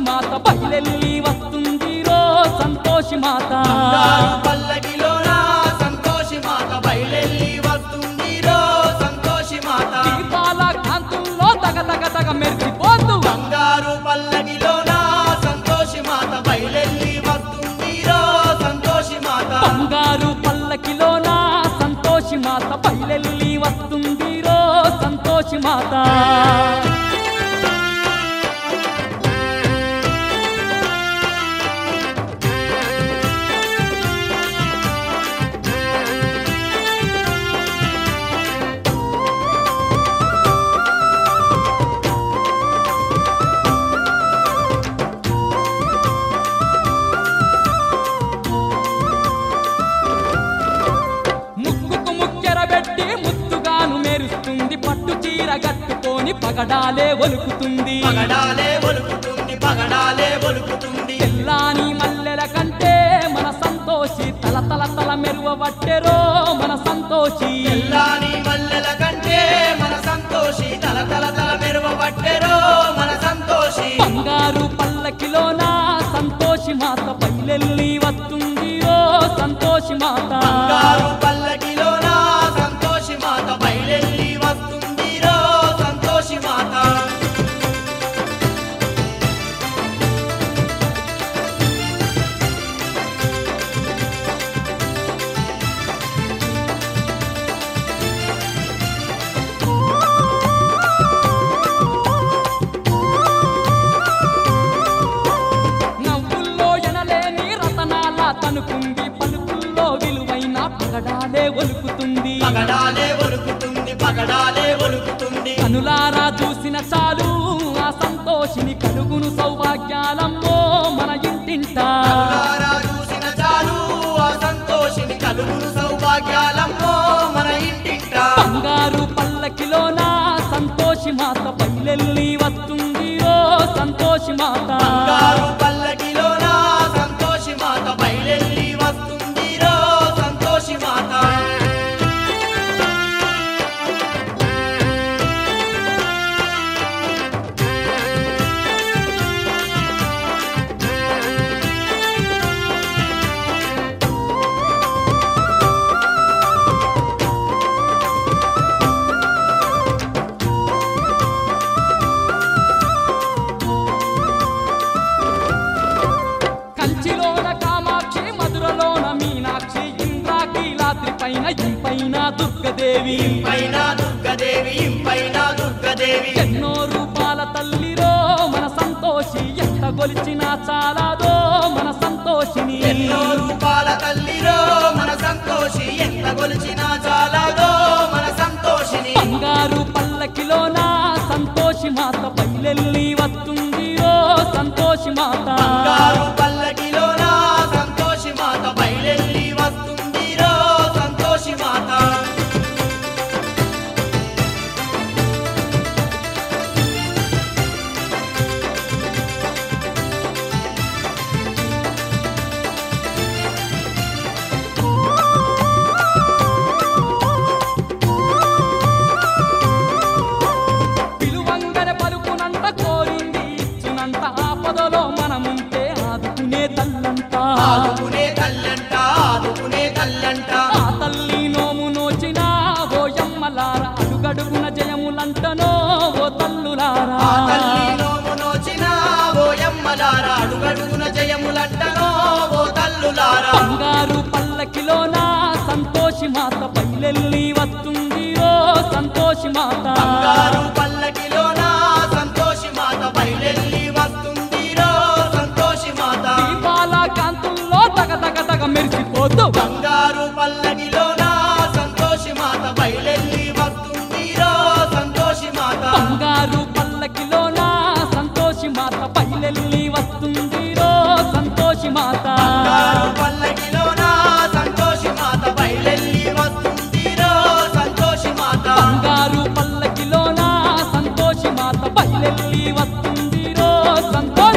మాత బయలెల్లి వస్తుంది రో సంతోషి మాత బంగారు పల్లకిలోన సంతోషి మాత బయలెల్లి వస్తుంది రో సంతోషి మాత దీపాల కాంతుల్లో తగ తగ తగ మెరిసిపోతూ బంగారు పల్లకిలోన సంతోషి మాత బయలెల్లి వస్తుంది రో సంతోషి మాత బంగారు పల్లకిలోన సంతోషి మాత బయలెల్లి వస్తుంది రో సంతోషి మాత ముక్కుకు ముక్కెరబెట్టి ముత్తుగాను మెరుస్తుంది పట్టు చీర గట్టుకొని పగడాలే ఒలుకుతుంది పగడాలే ఒలుకుతుంది పగడాలే ఒలుకుతుంది తెల్లాని మల్లెల కంటే మన సంతోషి తల తల తల మెరువ వట్టెరో మన సంతోషి తెల్లాని మల్లెల కంటే మన సంతోషి తల తల తల మెరువ పట్టెరో మన సంతోషి బంగారు పల్లకిలోన సంతోషి మాత పైలెల్లి వస్తుంది ఓ సంతోషి మాత బంగారు పల్లకిలోన సంతోషి మాత బయలెల్లి వస్తుంది రో సంతోషి మాత నవ్వుల్లో ఎనలేని రతనాల తనుకుంది పలుకుల్లో విలువైన పగడాలే ఒలుకుతుంది పగడాలే ఒలుకుతుంది పగడాలే ఒలుకుతుంది కనులారా చూసిన చాలు ఆ సంతోషిని కలుగును సౌభాగ్యాలమ్మో మన ఇంటింట కనులారా చూసిన చాలు ఆ సంతోషిని కలుగును సౌభాగ్యాలమ్మో మన ఇంటింట బంగారు పల్లకిలోన సంతోషి మాత పైలెల్లి వస్తుంది ఓ సంతోషి మాత బంగారు పల్లకిలోన సంతోషి మాత బయలెల్లి వస్తుంది రో సంతోషి మాత కంచిలోన కామాక్షి మధురలోన మీనాక్షి ఇంద్రాకీలాద్రి పైన ఇంపైన దుర్గదేవి పైన దుర్గదేవి పైన దుర్గదేవి ఎన్నో రూపాల తల్లిరో మన సంతోషి ఎంత గొలిచినా చాలాదో మన సంతోషిని ఎన్నో రూపాల తల్లిరో మన సంతోషి ఎంత గొలిచినా చాలాదో మన సంతోషిని బంగారు పల్లకిలోన సంతోషి మాత పైలెల్లి వస్తుంది ఓ సంతోషి మాత బంగారు పల్లకిలోన సంతోషి మాత బయలెల్లి వస్తుంది రో సంతోషి మాత పిలువంగన పలుకునంత కోరింది ఇచ్చునంత ఆపదలో మనముంటే ఆదుకునే తల్లంట ఆదుకునే తల్లంట ఆదుకునే తల్లంట ఆ తల్లి నోము నోచిన ఓ యమ్మలార అడుగడుగున జయములంటనో ఓ తల్లులారా ఆ తల్లి నోము నోచిన ఓ యమ్మలారా అడుగడుగున జయములంటనో ఓ తల్లులారా బంగారు పల్లకిలోన సంతోషి మాత పైలెల్లి వస్తుంది ఓ సంతోషి మాత బంగారు పల్లకిలోన సంతోషి మాత బయలెల్లి వస్తుంది రో సంతోషి మాత దీపాల కాంతుల్లో తగ తగ తగ మెరిసిపోతూ బంగారు పల్లకిలోన సంతోషి మాత బయలెల్లి వస్తుంది రో సంతోషి మాత బంగారు పల్లకిలోన సంతోషి మాత పైలెల్లి వస్తుంది రో సంతోషి మాత బంగారు పల్లకిలోన సంతోషి మాత బయలెల్లి వస్తుంది రో సంతోషి మాత బంగారు పల్లకిలోన సంతోషి మాత పైలెల్లి వస్తుంది రో సంతోషి